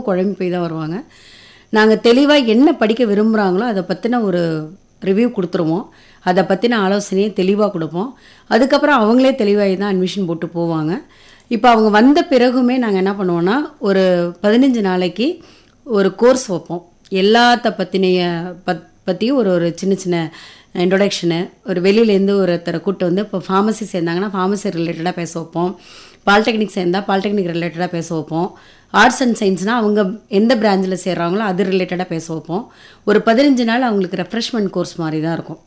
குழம்பி போய் தான் வருவாங்க நாங்கள் தெளிவாக என்ன படிக்க விரும்புகிறாங்களோ அதை பற்றின ஒரு ரிவ்யூ கொடுத்துருவோம் அதை பற்றின ஆலோசனையை தெளிவாக கொடுப்போம் அதுக்கப்புறம் அவங்களே தெளிவாகி தான் அட்மிஷன் போட்டு போவாங்க இப்போ அவங்க வந்த பிறகுமே நாங்கள் என்ன பண்ணுவோன்னா ஒரு பதினஞ்சு நாளைக்கு ஒரு கோர்ஸ் வைப்போம் எல்லாத்த பற்றினைய பத் பற்றியும் ஒரு ஒரு சின்ன சின்ன இன்ட்ரொடக்ஷனு ஒரு வெளியிலேருந்து ஒருத்தரை கூட்டு வந்து இப்போ ஃபார்மசி சேர்ந்தாங்கன்னா ஃபார்மசி ரிலேட்டடாக பேச வைப்போம் பாலிடெக்னிக் சேர்ந்தால் பாலிடெக்னிக் ரிலேட்டடாக பேச வைப்போம் ஆர்ட்ஸ் அண்ட் சயின்ஸ்னால் அவங்க எந்த பிராஞ்சில் சேர்றாங்களோ அது ரிலேட்டடாக பேச வைப்போம் ஒரு பதினஞ்சு நாள் அவங்களுக்கு ரெஃப்ரெஷ்மெண்ட் கோர்ஸ் மாதிரி தான் இருக்கும்